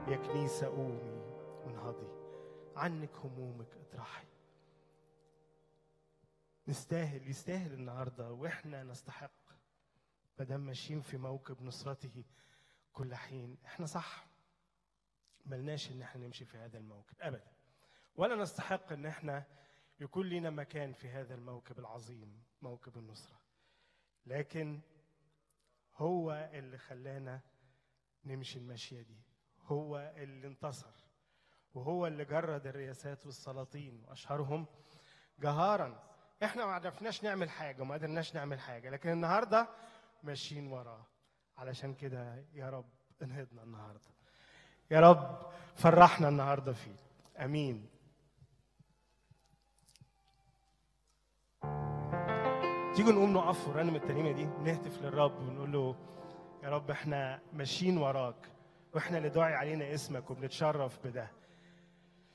يا كنيسة قومي وانهضي عنك همومك اطرحي نستاهل يستاهل النهارده واحنا نستحق مادام ماشيين في موكب نصرته كل حين احنا صح ملناش ان احنا نمشي في هذا الموكب ابدا ولا نستحق ان احنا يكون لنا مكان في هذا الموكب العظيم موكب النصره لكن هو اللي خلانا نمشي المشيه دي هو اللي انتصر وهو اللي جرد الرياسات والسلاطين واشهرهم جهارا احنا ما عرفناش نعمل حاجه وما قدرناش نعمل حاجه لكن النهارده ماشيين وراه علشان كده يا رب انهضنا النهارده يا رب فرحنا النهارده فيه امين تيجوا نقوم نقف ورنم الترنيمه دي نهتف للرب ونقول له يا رب احنا ماشيين وراك واحنا اللي داعي علينا اسمك وبنتشرف بده